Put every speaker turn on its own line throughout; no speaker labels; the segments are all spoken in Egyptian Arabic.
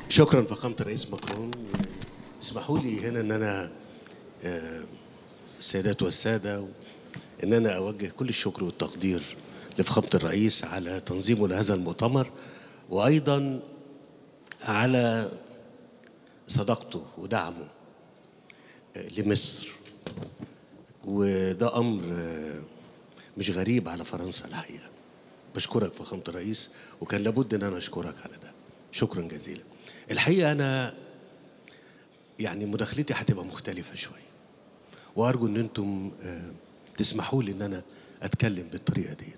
شكرا فخامة الرئيس مكرون اسمحوا لي هنا ان انا آه، السيدات والسادة ان انا اوجه كل الشكر والتقدير لفخامة الرئيس على تنظيمه لهذا المؤتمر وايضا على صداقته ودعمه آه، لمصر وده امر آه، مش غريب على فرنسا الحقيقه بشكرك فخامه الرئيس وكان لابد ان انا اشكرك على ده شكرا جزيلا الحقيقه انا يعني مداخلتي هتبقى مختلفه شويه وارجو ان انتم آه، تسمحوا لي ان انا اتكلم بالطريقه ديت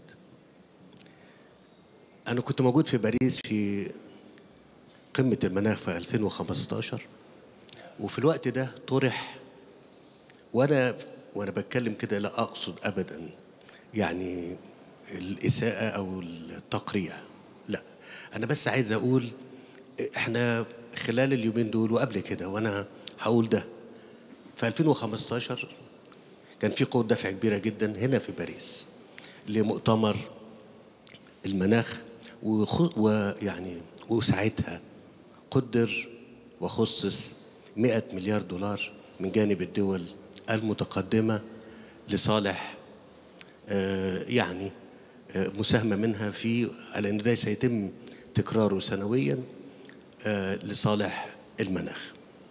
انا كنت موجود في باريس في قمه المناخ في 2015 وفي الوقت ده طرح وانا وانا بتكلم كده لا اقصد ابدا يعني الاساءه او التقريع لا انا بس عايز اقول احنا خلال اليومين دول وقبل كده وانا هقول ده في 2015 كان في قوه دفع كبيره جدا هنا في باريس لمؤتمر المناخ وخ- ويعني وساعتها قدر وخصص 100 مليار دولار من جانب الدول المتقدمة لصالح آه، يعني آه، مساهمة منها في على أن ده سيتم تكراره سنويا آه، لصالح المناخ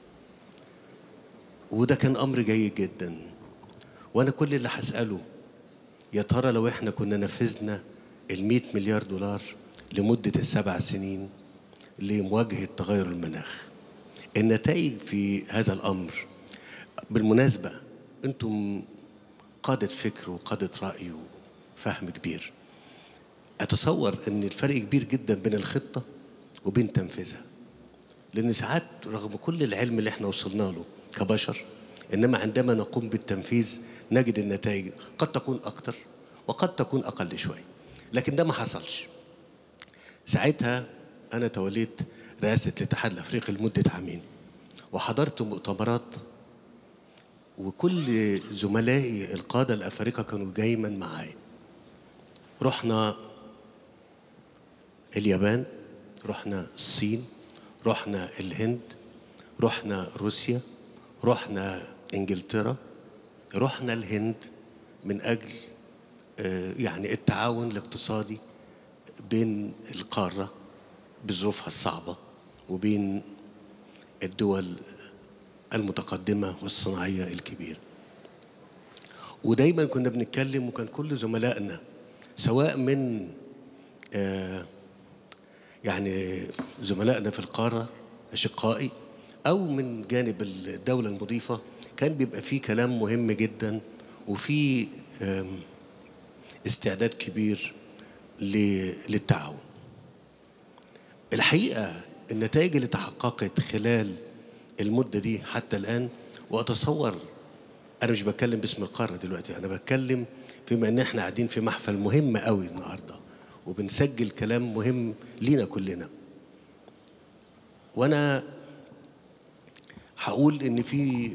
وده كان أمر جيد جدا وأنا كل اللي هسأله يا ترى لو احنا كنا نفذنا ال 100 مليار دولار لمدة السبع سنين لمواجهة تغير المناخ النتائج في هذا الأمر بالمناسبة أنتم قادة فكر وقادة رأي وفهم كبير أتصور أن الفرق كبير جدا بين الخطة وبين تنفيذها لأن ساعات رغم كل العلم اللي احنا وصلنا له كبشر إنما عندما نقوم بالتنفيذ نجد النتائج قد تكون أكتر وقد تكون أقل شوية لكن ده ما حصلش ساعتها أنا توليت رئاسة الاتحاد الأفريقي لمدة عامين وحضرت مؤتمرات وكل زملائي القادة الأفارقة كانوا دايما معايا رحنا اليابان رحنا الصين رحنا الهند رحنا روسيا رحنا انجلترا رحنا الهند من اجل آه، يعني التعاون الاقتصادي بين القاره بظروفها الصعبه وبين الدول المتقدمه والصناعيه الكبيره ودايما كنا بنتكلم وكان كل زملائنا سواء من آه يعني زملائنا في القارة أشقائي أو من جانب الدولة المضيفة كان بيبقى فيه كلام مهم جدا وفي آم، استعداد كبير ل- للتعاون الحقيقة النتائج اللي تحققت خلال المدة دي حتى الآن وأتصور أنا مش بتكلم باسم القارة دلوقتي أنا بتكلم فيما إن إحنا قاعدين في محفل مهم قوي النهاردة وبنسجل كلام مهم لينا كلنا وأنا هقول إن في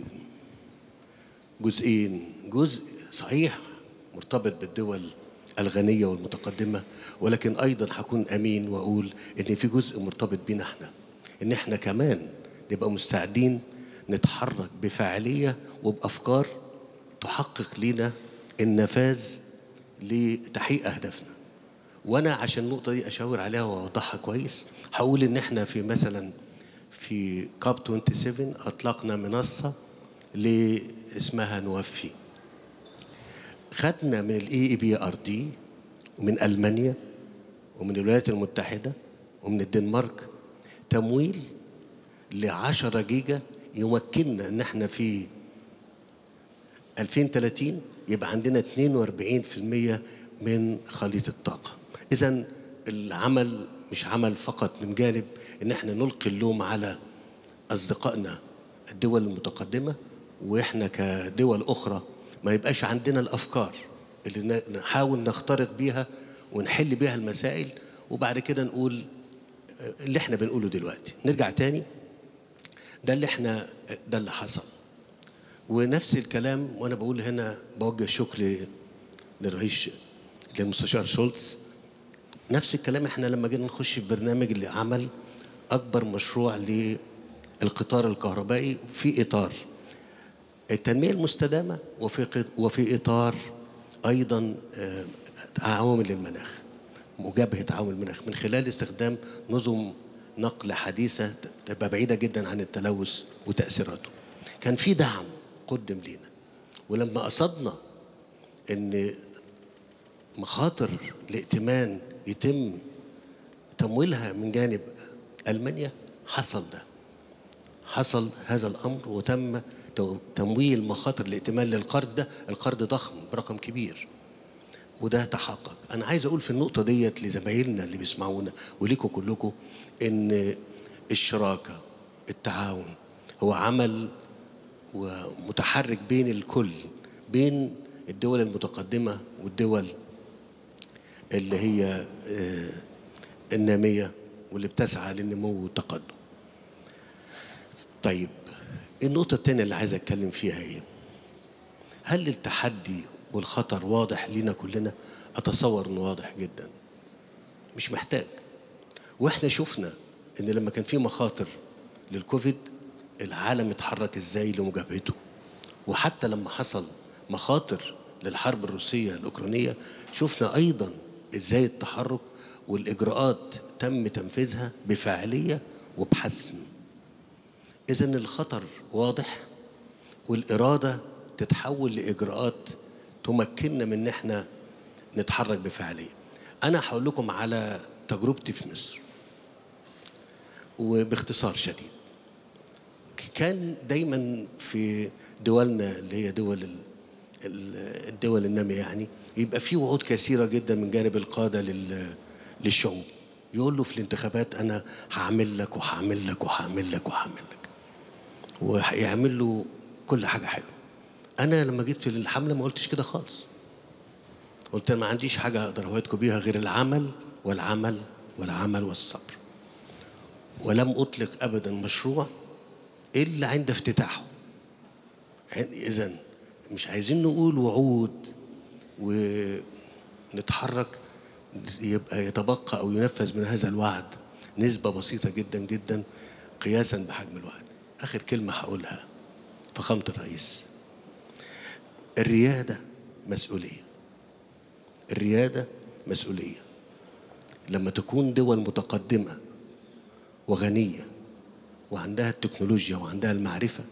جزئين جزء صحيح مرتبط بالدول الغنية والمتقدمة ولكن أيضا هكون أمين وأقول إن في جزء مرتبط بينا إحنا إن إحنا كمان نبقى مستعدين نتحرك بفاعلية وبأفكار تحقق لنا النفاذ لتحقيق أهدافنا وأنا عشان النقطة دي أشاور عليها وأوضحها كويس هقول إن إحنا في مثلا في كاب 27 أطلقنا منصة اللي اسمها نوفي خدنا من الاي اي بي ار دي ومن المانيا ومن الولايات المتحده ومن الدنمارك تمويل ل 10 جيجا يمكننا ان احنا في 2030 يبقى عندنا 42% من خليط الطاقه اذا العمل مش عمل فقط من جانب ان احنا نلقي اللوم على اصدقائنا الدول المتقدمه واحنا كدول اخرى ما يبقاش عندنا الافكار اللي ن- نحاول نخترق بيها ونحل بيها المسائل وبعد كده نقول آه، اللي احنا بنقوله دلوقتي نرجع تاني ده اللي احنا ده اللي حصل ونفس الكلام وانا بقول هنا بوجه شكر للرئيس للمستشار شولتز نفس الكلام احنا لما جينا نخش في برنامج اللي عمل اكبر مشروع للقطار الكهربائي في اطار التنميه المستدامه وفي قط- وفي اطار ايضا آه، عوامل المناخ مجابهه عوامل المناخ من خلال استخدام نظم نقل حديثه تبقى بعيده جدا عن التلوث وتاثيراته كان في دعم قدم لينا ولما قصدنا ان مخاطر الائتمان يتم تمويلها من جانب المانيا حصل ده حصل هذا الامر وتم تو- تمويل مخاطر الائتمان للقرض ده القرض ضخم برقم كبير وده تحقق انا عايز اقول في النقطه ديت لزمايلنا اللي بيسمعونا وليكم كلكم ان الشراكه التعاون هو عمل ومتحرك بين الكل بين الدول المتقدمه والدول اللي هي آه، الناميه واللي بتسعى للنمو والتقدم طيب النقطة التانية اللي عايز أتكلم فيها إيه؟ هل التحدي والخطر واضح لينا كلنا؟ أتصور إنه واضح جدا. مش محتاج. وإحنا شفنا إن لما كان في مخاطر للكوفيد العالم اتحرك إزاي لمجابهته. وحتى لما حصل مخاطر للحرب الروسية الأوكرانية شفنا أيضا إزاي التحرك والإجراءات تم تنفيذها بفاعلية وبحسم. إذا الخطر واضح والإرادة تتحول لإجراءات تمكننا من إن إحنا نتحرك بفاعلية. أنا هقول لكم على تجربتي في مصر. وباختصار شديد. كان دايما في دولنا اللي هي دول ال- ال- الدول النامية يعني يبقى في وعود كثيرة جدا من جانب القادة لل- للشعوب. يقول له في الانتخابات أنا هعمل لك وهعمل لك وهعمل لك وهعمل لك. ويعمل له كل حاجه حلوه انا لما جيت في الحمله ما قلتش كده خالص قلت انا ما عنديش حاجه اقدر اوعدكم بيها غير العمل والعمل والعمل والصبر ولم اطلق ابدا مشروع الا عند افتتاحه اذا مش عايزين نقول وعود ونتحرك يبقى يتبقى او ينفذ من هذا الوعد نسبه بسيطه جدا جدا قياسا بحجم الوعد اخر كلمه هقولها فخامه الرئيس الرياده مسؤوليه الرياده مسؤوليه لما تكون دول متقدمه وغنيه وعندها التكنولوجيا وعندها المعرفه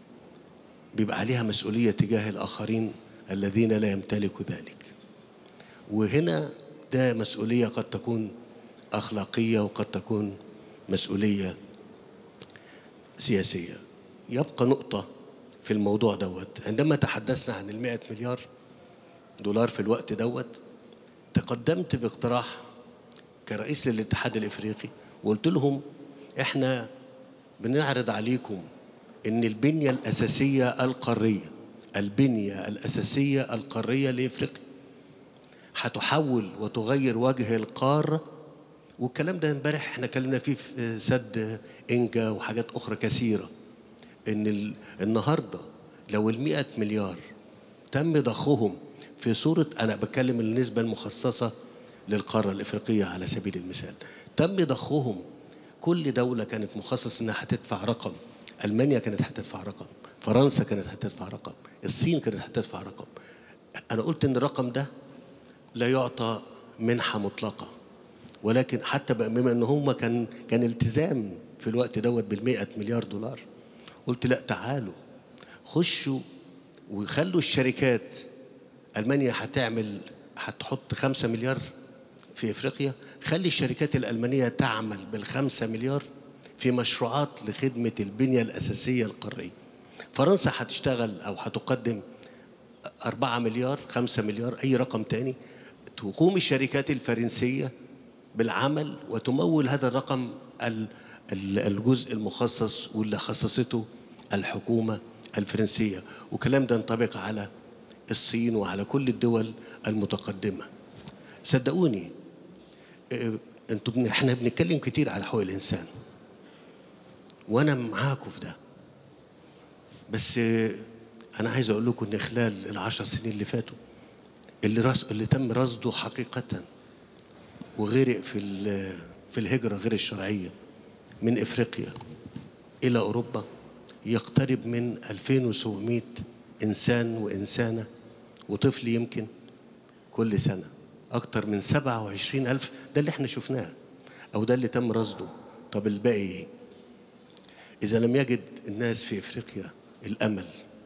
بيبقى عليها مسؤوليه تجاه الاخرين الذين لا يمتلكوا ذلك وهنا ده مسؤوليه قد تكون اخلاقيه وقد تكون مسؤوليه سياسيه يبقى نقطه في الموضوع دوت عندما تحدثنا عن المائة مليار دولار في الوقت دوت تقدمت باقتراح كرئيس للاتحاد الافريقي وقلت لهم احنا بنعرض عليكم ان البنيه الاساسيه القاريه البنيه الاساسيه القاريه لافريقيا هتحول وتغير وجه القاره والكلام ده امبارح احنا اتكلمنا فيه في سد انجا وحاجات اخرى كثيره ان ال- النهارده لو ال مليار تم ضخهم في صوره انا بتكلم النسبه المخصصه للقاره الافريقيه على سبيل المثال تم ضخهم كل دوله كانت مخصص انها هتدفع رقم المانيا كانت هتدفع رقم فرنسا كانت هتدفع رقم الصين كانت هتدفع رقم انا قلت ان الرقم ده لا يعطى منحه مطلقه ولكن حتى بقى بما ان هم كان كان التزام في الوقت دوت بال مليار دولار قلت لا تعالوا خشوا وخلوا الشركات المانيا هتعمل هتحط خمسة مليار في افريقيا خلي الشركات الالمانيه تعمل بالخمسة مليار في مشروعات لخدمه البنيه الاساسيه القاريه فرنسا هتشتغل او هتقدم أربعة مليار خمسة مليار أي رقم تاني تقوم الشركات الفرنسية بالعمل وتمول هذا الرقم ال- ال- الجزء المخصص واللي خصصته الحكومة الفرنسية والكلام ده ينطبق على الصين وعلى كل الدول المتقدمة صدقوني إيه، انتوا بن- احنا بنتكلم كتير على حقوق الانسان وانا معاكم في ده بس آه، انا عايز اقول لكم ان خلال العشر سنين اللي فاتوا اللي رص اللي تم رصده حقيقه وغرق في ال- في الهجره غير الشرعيه من افريقيا الى اوروبا يقترب من 2700 انسان وانسانه وطفل يمكن كل سنه اكتر من 27 الف ده اللي احنا شفناه او ده اللي تم رصده طب الباقي ايه اذا لم يجد الناس في افريقيا الامل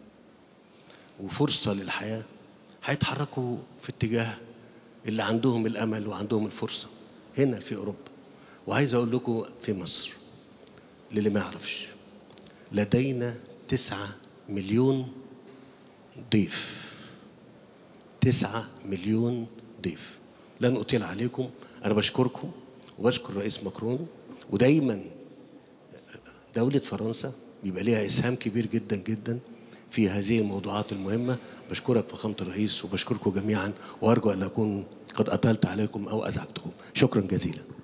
وفرصه للحياه هيتحركوا في اتجاه اللي عندهم الامل وعندهم الفرصه هنا في اوروبا وعايز اقول لكم في مصر للي ما يعرفش لدينا تسعة مليون ضيف تسعة مليون ضيف لن أطيل عليكم أنا بشكركم وبشكر الرئيس ماكرون ودايما دولة فرنسا بيبقى ليها إسهام كبير جدا جدا في هذه الموضوعات المهمة بشكرك فخامة الرئيس وبشكركم جميعا وأرجو أن أكون قد أطلت عليكم أو أزعجتكم شكرا جزيلا